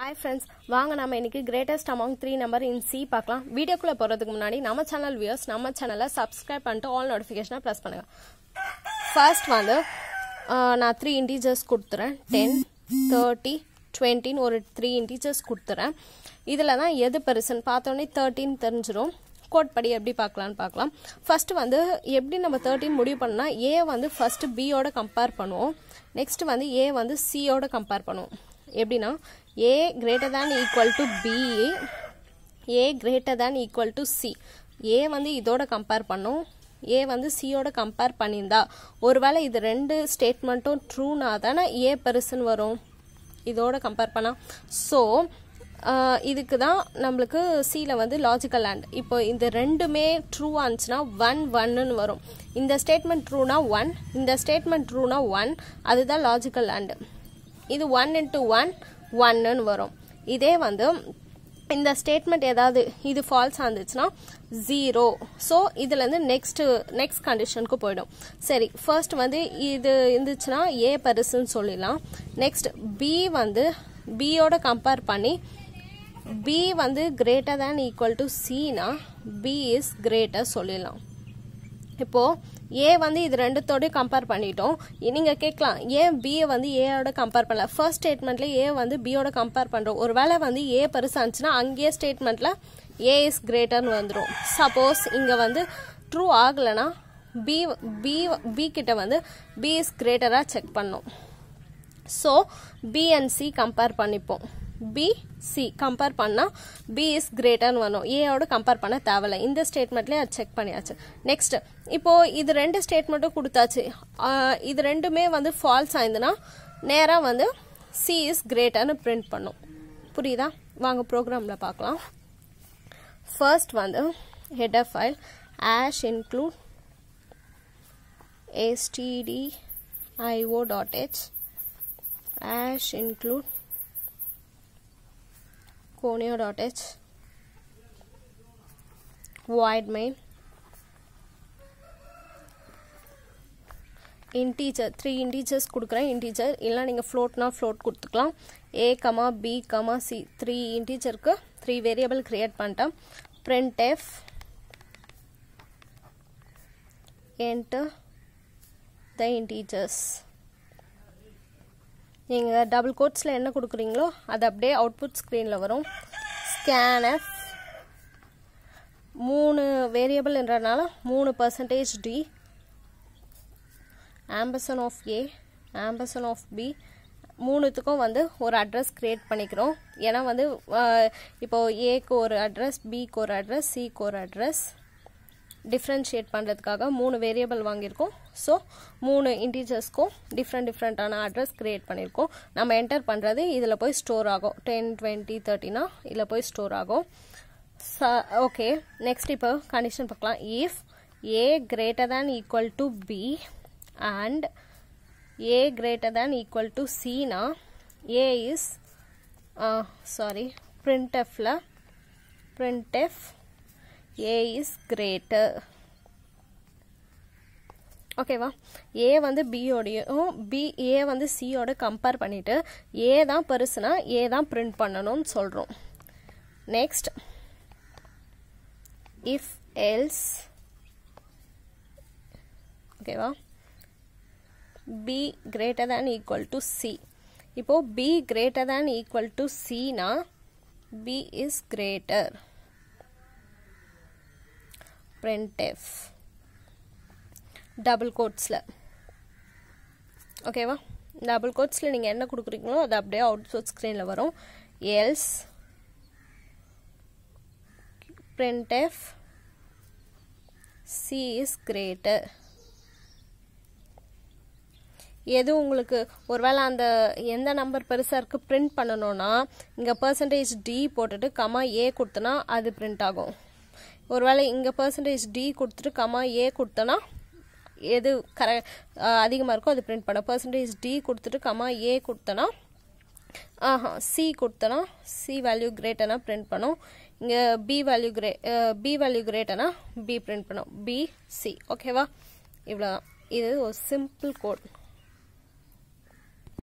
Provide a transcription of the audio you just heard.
hi friends வாங்க நம்ம இன்னைக்கு greatest among three number in C பார்க்கலாம் வீடியோக்குள்ளே போகிறதுக்கு முன்னாடி நம்ம சேனல் வியூஸ் நம்ம சேனலை சப்ஸ்கிரைப் பண்ணிட்டு ஆல் நோட்டிஃபிகேஷனை ப்ரெஸ் பண்ணுங்க ஃபர்ஸ்ட் வந்து ஆஹ், நான் த்ரீ இன்டீஜர்ஸ் கொடுத்துறேன் டென் தேர்ட்டி டுவெண்ட்டின்னு ஒரு த்ரீ இன்டீஜர்ஸ் கொடுத்துறேன் இதில் தான் எது பெருசுன்னு பார்த்தோன்னே தேர்ட்டின் தெரிஞ்சிடும் கோட் படி எப்படி பார்க்கலான்னு பார்க்கலாம் ஃபர்ஸ்ட் வந்து எப்படி நம்ம தேர்ட்டின் முடிவு பண்ணா ஏ வந்து ஃபர்ஸ்ட் பியோட கம்பேர் பண்ணுவோம் நெக்ஸ்ட் வந்து ஏ வந்து சியோட கம்பேர் பண்ணுவோம் எப்படின்னா A greater than equal to B A greater than equal to C A வந்து இதோட கம்பேர் பண்ணும் ஏ வந்து சியோட கம்பேர் பண்ணியிருந்தா ஒருவேளை இது ரெண்டு ஸ்டேட்மெண்ட்டும் ட்ரூனா தானே ஏ பெருசுன்னு வரும் இதோட கம்பேர் பண்ணா ஸோ இதுக்கு தான் நம்மளுக்கு சியில் வந்து லாஜிக்கல் அண்ட் இப்போ இந்த ரெண்டுமே ட்ரூவாக இருந்துச்சுன்னா ஒன் ஒன்னுன்னு வரும் இந்த ஸ்டேட்மெண்ட் ட்ரூனா ஒன் இந்த ஸ்டேட்மெண்ட் ட்ரூனா ஒன் அதுதான் லாஜிக்கல் அண்டு இது ஒன் இன்ட்டு ஒன் ஒன்னுன்னு வரும் இதே வந்து இந்த ஸ்டேட்மெண்ட் ஏதாவது இது ஃபால்ஸாக இருந்துச்சுன்னா ஜீரோ ஸோ இதுலேருந்து நெக்ஸ்ட் நெக்ஸ்ட் கண்டிஷனுக்கு போயிடும் சரி ஃபர்ஸ்ட் வந்து இது இருந்துச்சுன்னா ஏ பெருசுன்னு சொல்லிடலாம் நெக்ஸ்ட் பி வந்து பியோட கம்பேர் பண்ணி பி வந்து கிரேட்டர் தேன் ஈக்குவல் டு சினா பி இஸ் கிரேட்டர் சொல்லிடலாம் இப்போ ஏ வந்து இது ரெண்டுத்தோடய கம்பேர் பண்ணிட்டோம் நீங்கள் கேட்கலாம் ஏன் பியை வந்து ஏயோட கம்பேர் பண்ணல ஃபர்ஸ்ட் ஸ்டேட்மெண்ட்ல ஏ வந்து பியோட கம்பேர் பண்ணுறோம் ஒருவேளை வந்து ஏ பெருசாக இருந்துச்சுன்னா அங்கேயே ஸ்டேட்மெண்ட்டில் ஏ இஸ் கிரேட்டர்னு வந்துடும் சப்போஸ் இங்கே வந்து ட்ரூ ஆகலைன்னா பி பி பி கிட்ட வந்து பி இஸ் கிரேட்டராக செக் பண்ணோம் so B and C compare பண்ணிப்போம் பி சி கம்பேர் பண்ணால் பி இஸ் கிரேட்டர்னு வரும் ஏயோட கம்பேர் பண்ண தேவையில்ல இந்த ஸ்டேட்மெண்ட்லேயே அது செக் பண்ணியாச்சு நெக்ஸ்ட் இப்போ இது ரெண்டு ஸ்டேட்மெண்ட்டும் கொடுத்தாச்சு ஆஹ் இது ரெண்டுமே வந்து ஃபால்ஸ் ஆயிருந்துன்னா நேராக வந்து சி இஸ் கிரேட்டர்னு பிரிண்ட் பண்ணும் புரியுதா வாங்க ப்ரோக்ராமில் பார்க்கலாம் ஃபர்ஸ்ட் வந்து header file hash include stdio.h ash include conio.h void main integer three integers கொடுக்குறேன் இன்டீஜர் இல்லை நீங்கள் ஃப்ளோட்னா ஃப்ளோட் கொடுத்துக்கலாம் A comma B comma C three இன்டீஜருக்கு த்ரீ வேரியபிள் க்ரியேட் பண்ணிட்டேன் printf F enter the integers நீங்கள் டபுள் கோட்ஸில் என்ன கொடுக்குறீங்களோ அது அப்படியே அவுட்புட் ஸ்க்ரீனில் வரும் ஸ்கேன்எஃப் மூணு வேரியபிள்ன்றனால மூணு percentage D ampersand of A ampersand of B மூணுத்துக்கும் வந்து ஒரு அட்ரஸ் க்ரியேட் பண்ணிக்கிறோம் ஏன்னா வந்து அஹ், இப்போ ஏக்கு ஒரு அட்ரஸ் பிக்கு ஒரு அட்ரஸ் சிக்கு ஒரு அட்ரஸ் டிஃப்ரென்ஷியேட் பண்ணுறதுக்காக மூணு வேரியபிள் வாங்கியிருக்கோம் ஸோ மூணு இன்டீஜர்ஸ்க்கும் டிஃப்ரெண்ட் டிஃப்ரெண்ட்டான அட்ரஸ் க்ரியேட் பண்ணியிருக்கோம் நம்ம என்டர் பண்ணுறது இதில் போய் ஸ்டோர் ஆகும் டென் டுவெண்ட்டி தேர்ட்டினா இதில் போய் ஸ்டோர் ஆகும் ச ஓகே நெக்ஸ்ட் இப்போ கண்டிஷன் பார்க்கலாம் if A greater than equal to B and A greater than equal to சினா ஏ இஸ் சாரி printfல printf a is greater ஓகேவா ஏ வந்து பியோடையும் பி ஏ வந்து சியோட கம்பேர் பண்ணிட்டு ஏ தான் பெருசுனா ஏ தான் பிரிண்ட் பண்ணணும்னு சொல்கிறோம் நெக்ஸ்ட் இஃப் எல்ஸ் ஓகேவா B greater than equal to C இப்போ B greater than equal to சினா B is greater printf double கோட்ஸில் ஓகேவா டபுள் கோட்ஸில் நீங்கள் என்ன கொடுக்குறீங்களோ அது அப்படியே அவுட்புட் ஸ்க்ரீனில் வரும் else printf c is greater எது உங்களுக்கு ஒருவேளை அந்த எந்த நம்பர் பெருசாக இருக்குது பிரிண்ட் பண்ணணும்னா இங்கே பர்சன்டேஜ் டி போட்டுட்டு கமா ஏ கொடுத்தனா அது பிரிண்ட் ஆகும் ஒருவேளை இங்கே பர்சன்டேஜ் டி கொடுத்துட்டு கமா ஏ கொடுத்தனா எது கர அதிகமாக இருக்கோ அது பிரிண்ட் பண்ண பர்சன்டேஜ் டி கொடுத்துட்டு கமா ஏ கொடுத்தனா ஆஹா சி கொடுத்தனா சி வேல்யூ கிரேட்டனா பிரிண்ட் பண்ணும் இங்கே பி வேல்யூ கிரே பி வேல்யூ கிரேட்டனா பி பிரிண்ட் பண்ணும் பி சி ஓகேவா இவ்வளோதான் இது ஒரு சிம்பிள் கோட்